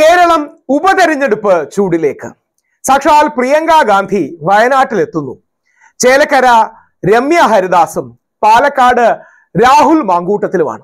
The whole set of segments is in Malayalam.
കേരളം ഉപതെരഞ്ഞെടുപ്പ് ചൂടിലേക്ക് സാക്ഷാൽ പ്രിയങ്ക ഗാന്ധി വയനാട്ടിലെത്തുന്നു ചേലക്കര രമ്യ ഹരിദാസും പാലക്കാട് രാഹുൽ മാങ്കൂട്ടത്തിലുമാണ്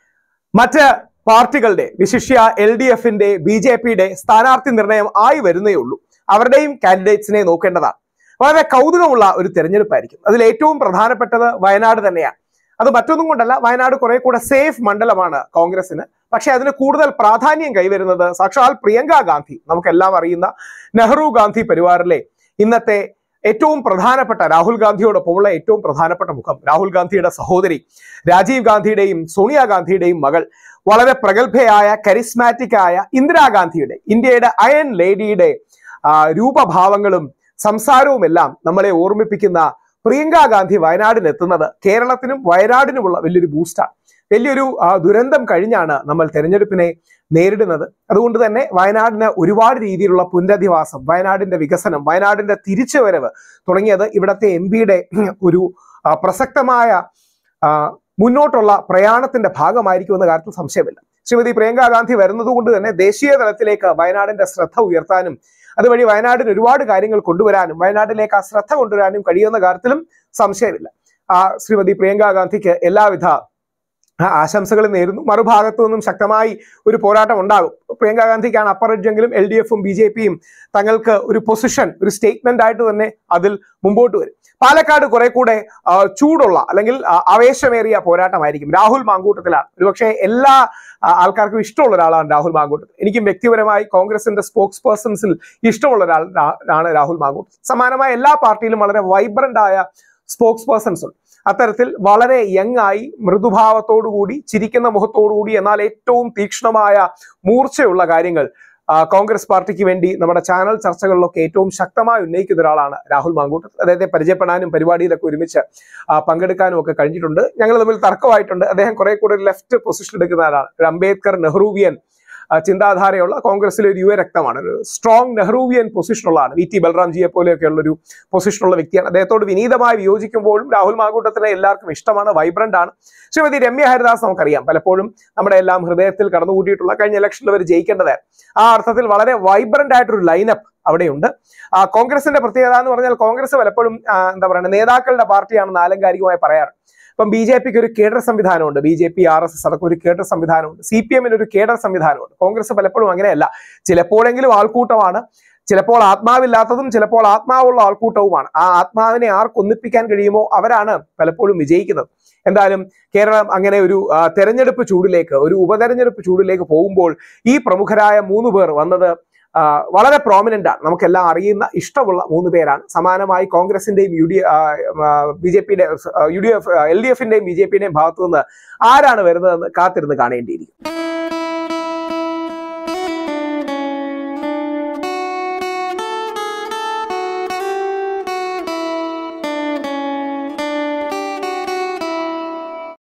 മറ്റ് പാർട്ടികളുടെ വിശിഷ്യ എൽ ഡി എഫിന്റെ ബി ജെ പിയുടെ സ്ഥാനാർത്ഥി നിർണയം ആയി വരുന്നേ ഉള്ളൂ അവരുടെയും കാൻഡിഡേറ്റ്സിനെ നോക്കേണ്ടതാണ് വളരെ കൗതുകമുള്ള ഒരു തെരഞ്ഞെടുപ്പായിരിക്കും അതിൽ ഏറ്റവും പ്രധാനപ്പെട്ടത് വയനാട് തന്നെയാണ് അത് മറ്റൊന്നും കൊണ്ടല്ല വയനാട് കുറെ കൂടെ സേഫ് മണ്ഡലമാണ് കോൺഗ്രസിന് പക്ഷെ അതിന് കൂടുതൽ പ്രാധാന്യം കൈവരുന്നത് സാക്ഷാൽ പ്രിയങ്ക ഗാന്ധി നമുക്കെല്ലാം അറിയുന്ന നെഹ്റു ഗാന്ധി പരിവാറിലെ ഇന്നത്തെ ഏറ്റവും പ്രധാനപ്പെട്ട രാഹുൽ ഗാന്ധിയോടൊപ്പമുള്ള ഏറ്റവും പ്രധാനപ്പെട്ട മുഖം രാഹുൽ ഗാന്ധിയുടെ സഹോദരി രാജീവ് ഗാന്ധിയുടെയും സോണിയാഗാന്ധിയുടെയും മകൾ വളരെ പ്രഗത്ഭയായ കരിസ്മാറ്റിക് ആയ ഇന്ദിരാഗാന്ധിയുടെ ഇന്ത്യയുടെ അയൺ ലേഡിയുടെ ആ, രൂപഭാവങ്ങളും സംസാരവുമെല്ലാം നമ്മളെ ഓർമ്മിപ്പിക്കുന്ന പ്രിയങ്ക ഗാന്ധി വയനാടിനെത്തുന്നത് കേരളത്തിനും വയനാടിനുമുള്ള വലിയൊരു ബൂസ്റ്റാണ് വലിയൊരു ആ, ദുരന്തം കഴിഞ്ഞാണ് നമ്മൾ തെരഞ്ഞെടുപ്പിനെ നേരിടുന്നത് അതുകൊണ്ട് തന്നെ വയനാടിന് ഒരുപാട് രീതിയിലുള്ള പുനരധിവാസം വയനാടിന്റെ വികസനം വയനാടിന്റെ തിരിച്ചുവരവ് തുടങ്ങിയത് ഇവിടത്തെ എം പിയുടെ ഒരു ആ, പ്രസക്തമായ ആ, മുന്നോട്ടുള്ള പ്രയാണത്തിന്റെ ഭാഗമായിരിക്കുമെന്ന കാര്യത്തിൽ സംശയമില്ല ശ്രീമതി പ്രിയങ്ക ഗാന്ധി വരുന്നത് കൊണ്ട് തന്നെ ദേശീയ തലത്തിലേക്ക് വയനാടിന്റെ ശ്രദ്ധ ഉയർത്താനും അതുവഴി വയനാടിന് ഒരുപാട് കാര്യങ്ങൾ കൊണ്ടുവരാനും വയനാട്ടിലേക്ക് ആ ശ്രദ്ധ കൊണ്ടുവരാനും കഴിയുന്ന കാര്യത്തിലും സംശയമില്ല ആ ശ്രീമതി പ്രിയങ്ക ഗാന്ധിക്ക് എല്ലാവിധ ആ, ആശംസകൾ നേരുന്നു മറുഭാഗത്തു നിന്നും ശക്തമായി ഒരു പോരാട്ടം ഉണ്ടാകും പ്രിയങ്ക ഗാന്ധിക്കാണ് അപ്പർ എഡ്ജെങ്കിലും എൽ ഡി എഫും ബി ജെ പിയും തങ്ങൾക്ക് ഒരു പൊസിഷൻ ഒരു സ്റ്റേറ്റ്മെന്റ് ആയിട്ട് തന്നെ അതിൽ മുമ്പോട്ട് വരും പാലക്കാട് കുറെ കൂടെ ആ, ചൂടുള്ള അല്ലെങ്കിൽ ആ, ആവേശമേറിയ പോരാട്ടമായിരിക്കും രാഹുൽ മാങ്കൂട്ടത്തിലാണ് ഒരുപക്ഷെ എല്ലാ ആ, ആൾക്കാർക്കും ഇഷ്ടമുള്ള ഒരാളാണ് രാഹുൽ മാങ്കൂട്ടത്തിൽ എനിക്കും വ്യക്തിപരമായി കോൺഗ്രസിന്റെ സ്പോക്സ് പേഴ്സൺസിൽ ഇഷ്ടമുള്ള ഒരാൾ ആണ് രാഹുൽ മാങ്കൂട്ടത്തിൽ സമാനമായ എല്ലാ പാർട്ടിയിലും വളരെ വൈബ്രന്റ് ആയ സ്പോക്സ് പേഴ്സൺസ് ഉണ്ട് അത്തരത്തിൽ വളരെ യങ് ആയി മൃദുഭാവത്തോടു കൂടി ചിരിക്കുന്ന മുഖത്തോടു കൂടി എന്നാൽ ഏറ്റവും തീക്ഷ്ണമായ മൂർച്ചയുള്ള കാര്യങ്ങൾ ആ, കോൺഗ്രസ് പാർട്ടിക്ക് വേണ്ടി നമ്മുടെ ചാനൽ ചർച്ചകളിലൊക്കെ ഏറ്റവും ശക്തമായി ഉന്നയിക്കുന്ന ഒരാളാണ് രാഹുൽ മാങ്കൂട്ടം അദ്ദേഹത്തെ പരിചയപ്പെടാനും പരിപാടിയിലൊക്കെ ഒരുമിച്ച് ആ, പങ്കെടുക്കാനും ഒക്കെ കഴിഞ്ഞിട്ടുണ്ട് ഞങ്ങൾ തമ്മിൽ തർക്കമായിട്ടുണ്ട് അദ്ദേഹം കുറെ കൂടെ ലെഫ്റ്റ് പൊസിഷൻ എടുക്കുന്ന ആളാണ് ഒരു അംബേദ്കർ നെഹ്റുവിയൻ ആ, ചിന്താധാരയുള്ള കോൺഗ്രസിലെ ഒരു യുവ രക്തമാണ് ഒരു സ്ട്രോങ് നെഹ്റുവിയൻ പൊസിഷനുള്ളതാണ് വി ടി ബൽറാംജിയെ പോലെയൊക്കെയുള്ള ഒരു പൊസിഷനുള്ള വ്യക്തിയാണ് അദ്ദേഹത്തോട് വിനീതമായി വിയോജിക്കുമ്പോഴും രാഹുൽ മാങ്കൂട്ടത്തിനെ എല്ലാവർക്കും ഇഷ്ടമാണ് വൈബ്രന്റ് ആണ് ശ്രീമതി രമ്യ ഹരിദാസ് നമുക്കറിയാം പലപ്പോഴും നമ്മുടെ എല്ലാം ഹൃദയത്തിൽ കടന്നുകൂട്ടിയിട്ടുള്ള കഴിഞ്ഞ ഇലക്ഷനിൽ അവർ ജയിക്കേണ്ടത് ആ അർത്ഥത്തിൽ വളരെ വൈബ്രന്റ് ആയിട്ടൊരു ലൈനപ്പ് അവിടെയുണ്ട് ആ, കോൺഗ്രസിന്റെ പ്രത്യേകത എന്ന് പറഞ്ഞാൽ കോൺഗ്രസ് പലപ്പോഴും ആ, എന്താ പറയുക നേതാക്കളുടെ പാർട്ടിയാണെന്ന് ആലങ്കാരികമായി പറയാറ് ഇപ്പം ബി ജെ പിക്ക് ഒരു കേഡർ സംവിധാനമുണ്ട് B J P R S S അടക്കം ഒരു കേഡർ സംവിധാനമുണ്ട് സി പി എമ്മിന് ഒരു കേഡർ സംവിധാനമുണ്ട് കോൺഗ്രസ് പലപ്പോഴും അങ്ങനെയല്ല ചിലപ്പോഴെങ്കിലും ആൾക്കൂട്ടമാണ് ചിലപ്പോൾ ആത്മാവില്ലാത്തതും ചിലപ്പോൾ ആത്മാവുള്ള ആൾക്കൂട്ടവുമാണ് ആ ആത്മാവിനെ ആർക്ക് ഒന്നിപ്പിക്കാൻ കഴിയുമോ അവരാണ് പലപ്പോഴും വിജയിക്കുന്നത് എന്തായാലും കേരളം അങ്ങനെ ഒരു ആ, തെരഞ്ഞെടുപ്പ് ചൂടിലേക്ക് ഒരു ഉപതെരഞ്ഞെടുപ്പ് ചൂടിലേക്ക് പോകുമ്പോൾ ഈ പ്രമുഖരായ മൂന്ന് പേർ വന്നത് ആ, വളരെ പ്രോമിനന്റ് ആണ് നമുക്കെല്ലാം അറിയുന്ന ഇഷ്ടമുള്ള മൂന്ന് പേരാണ് സമാനമായി കോൺഗ്രസിന്റെയും യു ഡി ബി ജെ പിയുടെ U D F L D എഫിന്റെയും ബി ജെ പിയുടെയും ഭാഗത്തു നിന്ന് ആരാണ് വരുന്നതെന്ന് കാത്തിരുന്ന് കാണേണ്ടിയിരിക്കും